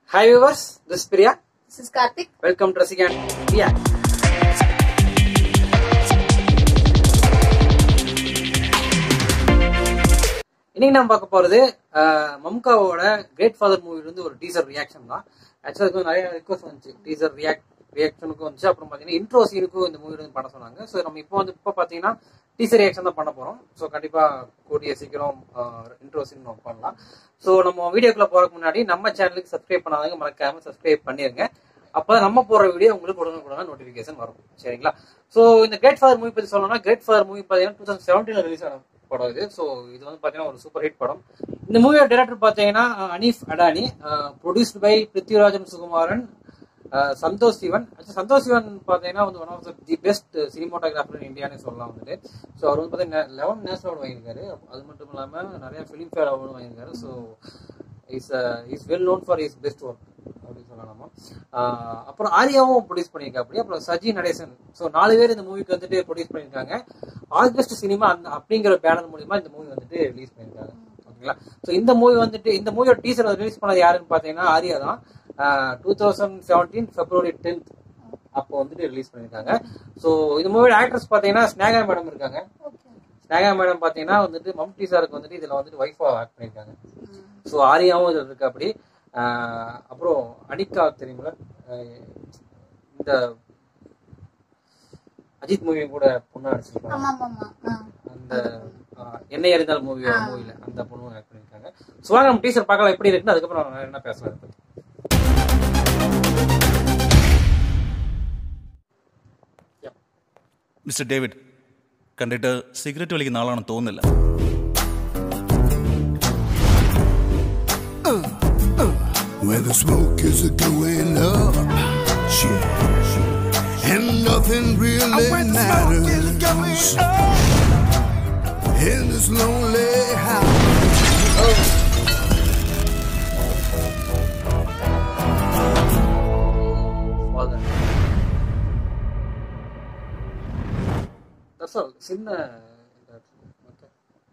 Hi viewers, this is Priya. This is Karthik. Welcome to Rasigan React. இன்னைக்கு நம்ம பார்க்க போறது அஹ், மம்காவோட கிரேட் ஃபாதர் மூவில இருந்து ஒரு டீசர் ரியாக்ஷன் தான் ஆக்சுவலாக இதுக்கு நிறைய ரிக்வஸ்ட் வந்துச்சு டீசர் ரியாக்ட் ரியாக்ஷனுக்கும் வந்துச்சு அப்புறம் பார்த்தீங்கன்னா இன்ட்ரோ சீனுக்கும் இந்த மூவில இருந்து பண்ண சொன்னாங்க ஸோ நம்ம இப்போ வந்து இப்போ பார்த்தீங்கன்னா டீசர் ரியாக்ஷன் தான் பண்ண போறோம் ஸோ கண்டிப்பா கூடிய சீக்கிரம் இன்ட்ரோ சீன் நம்ம பண்ணலாம் ஸோ நம்ம வீடியோக்குள்ள போறதுக்கு முன்னாடி நம்ம சேனலுக்கு சப்ஸ்கிரைப் பண்ணாதவங்க மறக்காம சப்ஸ்கிரைப் பண்ணிருங்க அப்பதான் நம்ம போற வீடியோ உங்களுக்கு உடனுக்குடன் நோட்டிபிகேஷன் வரும் சரிங்களா ஸோ இந்த கிரேட் ஃபாதர் மூவி பத்தி சொல்லணும்னா கிரேட் ஃபாதர் மூவி பார்த்தீங்கன்னா டூ தௌசண்ட் செவன்டீன்ல ரிலீஸ் ஆன படம் இது ஸோ இது வந்து பார்த்தீங்கன்னா ஒரு சூப்பர் ஹிட் படம் இந்த மூவியோட டைரக்டர் பார்த்தீங்கன்னா ah, Haneef Adeni produced by Prithvirajan Sukumaran ah, Santhosh Sivan Actually, Santhosh Sivan பார்த்தீங்கன்னா வந்து one of the best cinematographer in இந்தியான்னு சொல்லலாம் வந்துட்டு ஸோ அவர் வந்து பார்த்தீங்கன்னா லெவன் நேஷனல் அவார்டு வாங்கியிருக்காரு அது மட்டும் இல்லாமல் நிறைய ஃபிலிம் ஃபேர் அவார்டும் வாங்கியிருக்காரு so is is well known for is best work அப்படின்னு சொல்லலாம் நம்ம ஆஹ் அப்புறம் ஆரியாவும் ப்ரொடியூஸ் பண்ணியிருக்காப்படி அப்புறம் சஜி நடேசன் ஸோ நாலு பேர் இந்த மூவிக்கு வந்துட்டு ப்ரொடியூஸ் பண்ணியிருக்காங்க ஆகஸ்ட் சினிமா அந்த அப்படிங்கிற பேனர் மூலியமா இந்த மூவி வந்துட்டு ரிலீஸ் பண்ணியிருக்காங்க ஓகேங்களா ஸோ இந்த மூவி வந்துட்டு இந்த மூவியோட டீசர் ரிலீஸ் பண்ணது யாருன்னு பார்த்தீங்கன்னா ஆரியா தான் two thousand seventeen February tenth அப்போ வந்துட்டு ரிலீஸ் பண்ணியிருக்காங்க ஸோ இந்த மூவியோட ஆக்ட்ரஸ் பார்த்தீங்கன்னா ஸ்னேகா மேடம் இருக்காங்க ஸ்னேகா மேடம் பார்த்தீங்கன்னா வந்துட்டு மம்டி சாருக்கு வந்துட்டு இதில் வந்துட்டு ஒய்ஃபா ஆக்ட் பண்ணியிருக்காங்க ஸோ ஆரியாவும் இதில் இருக்கு அப்படி ஆஹ் அப்புறம் அனிகா தெரியுமில ஆஹ் இந்த அஜித் மூவி கூட பொண்ணு நடிச்சிருக்காங்க ஆமா ஆமா ஆமா அந்த ஆஹ் என்னை அறிந்தால் மூவி மூவில அந்த பொண்ணு ஆக்ட் பண்ணியிருக்காங்க ஸோ வாங்க நம்ம டீச்சர் பார்க்கலாம் எப்படி இருக்குன்னு அதுக்கப்புறம் நான் என்ன பேசலாம் இதை பத்தி മിസ്റ്റർ ഡേവിഡ് കണ്ടിട്ട് സിഗരറ്റ് വലിക്കുന്ന ആളാണെന്ന് തോന്നുന്നില്ല Where the smoke is going up. And nothing really matters. In this lonely house. Small தான். That's all. சின்ன Okay.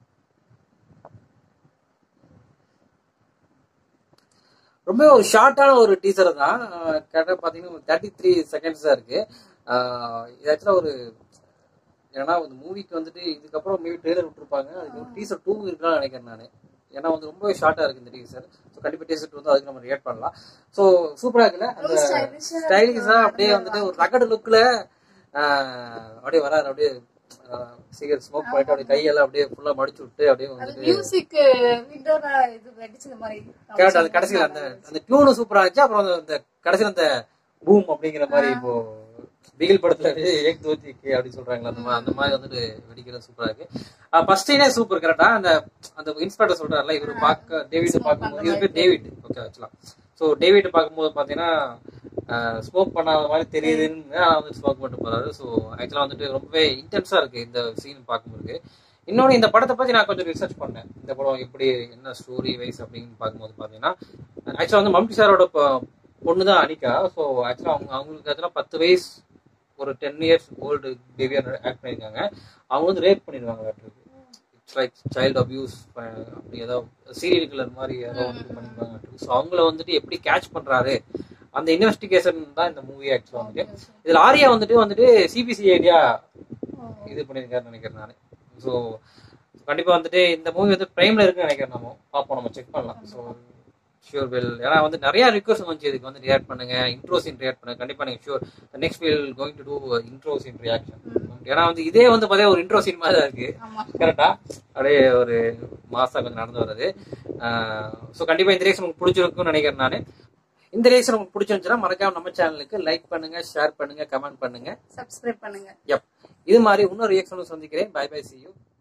ரொம்ப ஒரு ஷார்ட்டான ஒரு டீசர் தான் கரெக்டாக பார்த்தீங்கன்னா தேர்ட்டி த்ரீ செகண்ட்ஸ் தான் இருக்கு ஆஹ் இது ஆக்சுவலாக ஒரு ஏன்னா இந்த மூவிக்கு வந்துட்டு இதுக்கப்புறம் மேபி ட்ரெய்லர் விட்டுருப்பாங்க அதுக்கு ஒரு டீசர் டூ இருக்கலாம்னு நினைக்கிறேன் நான் ஏன்னா வந்து ரொம்பவே ஷார்ட்டாக இருக்கு இந்த டீசர் ஸோ கண்டிப்பாக டீசர் டூ வந்து அதுக்கு நம்ம ரியாக்ட் பண்ணலாம் ஸோ சூப்பராக இருக்குல்ல அந்த ரொம்ப stylish ஆ ஸ்டைலிஷாக அப்படியே வந்துட்டு ஒரு ரகடு லுக்கில் அப்படியே வராரு அப்படியே சிகரெட் ஸ்மோக் பண்ணிட்டு அப்படியே கையெல்லாம் அப்படியே ஃபுல்லாக மடிச்சு விட்டு அப்படியே அது வந்துட்டு மியூசிக் விண்டோல இது வெடிச்சது மாதிரி கரெக்ட் அது கடைசியில் அந்த அந்த டியூனு சூப்பரா இருந்துச்சு அப்புறம் அந்த- அந்த கடைசியில் அந்த பூம் அப்படிங்கிற மாதிரி இப்போ பிகில் படத்துல ஏக் தோத்திக்கு அப்படின்னு சொல்றாங்களா அந்த மாதிரி அந்த மாதிரி வந்துட்டு வெடிக்கிறது சூப்பரா இருக்கு ஃபர்ஸ்ட் சீனே சூப்பர் கரெக்டா அந்த அந்த இன்ஸ்பெக்டர் சொல்றாருல இவரு பார்க்க டேவிட் பார்க்கும்போது இவரு பேர் David okay actually so David பார்க்கும்போது பாத்தீங்கன்னா ஸ்மோக் பண்ணாத மாதிரி தெரியுதுன்னு ஆனா வந்து ஸ்மோக் பண்ணிட்டு போறாரு ஸோ ஆக்சுவலா வந்துட்டு ரொம்பவே இன்டென்ஸா இருக்கு இந்த சீன் பார்க்கும்போது இன்னொன்று இந்த படத்தை பத்தி நான் கொஞ்சம் ரிசர்ச் பண்ணேன் இந்த படம் எப்படி என்ன ஸ்டோரி வைஸ் அப்படின்னு பார்க்கும்போது பாத்தீங்கன்னா ஆக்சுவலா வந்து மம்டி சாரோட பொண்ணு தான் அனிகா ஸோ ஆக்சுவலா அவங்க அவங்களுக்கு ஆக்சுவலா பத்து வயசு ஒரு டென் இயர்ஸ் ஓல்டு பேபியா ஆக்ட் பண்ணியிருக்காங்க அவங்க வந்து ரேப் பண்ணிடுவாங்க இட்ஸ் லைக் சைல்டு அபியூஸ் அப்படி ஏதோ சீரியல் கில்லர் மாதிரி ஏதோ வந்து பண்ணிருப்பாங்க ஸோ அவங்கள வந்துட்டு எப்படி கேட்ச் பண்றாரு அந்த இன்வெஸ்டிகேஷன் தான் இந்த மூவி ஆக்சுவலா வந்துட்டு இதுல ஆரியா வந்துட்டு வந்துட்டு சிபிசி ஏரியா இது பண்ணியிருக்காருன்னு நினைக்கிறேன் நான் ஸோ கண்டிப்பா வந்துட்டு இந்த மூவி வந்து பிரைம்ல இருக்குன்னு நினைக்கிறேன் நம்ம பார்ப்போம் நம்ம செக் பண்ணலாம் ஸோ ஷூர் வில் ஏன்னா வந்து நிறைய ரிக்வஸ்ட் வந்துச்சு இதுக்கு வந்து ரியாக்ட் பண்ணுங்க இன்ட்ரோ சீன் ரியாக்ட் பண்ணுங்க கண்டிப்பா நீங்க sure next will going to do intro scene reaction ஏன்னா வந்து இதே வந்து பார்த்தீங்கன்னா ஒரு இன்ட்ரோ சீன் மாதிரி தான் இருக்கு ஆமா கரெக்டா அப்படியே ஒரு மாசா கொஞ்சம் நடந்து வருது ஸோ கண்டிப்பா இந்த ரியாக்ஷன் உங்களுக்கு பிடிச்சிருக்கும்னு நினைக்கிறேன் நான் இந்த ரியாக்ஷன் உங்களுக்கு பிடிச்சிருந்துச்சுன்னா மறக்காம நம்ம சேனலுக்கு லைக் பண்ணுங்க ஷேர் பண்ணுங்க கமெண்ட் பண்ணுங்க சப்ஸ்கிரைப் பண்ணுங்க யப் இது மாதிரி இன்னொரு ரியாக்ஷனும் சந்திக்கிறேன் பை பை சி யூ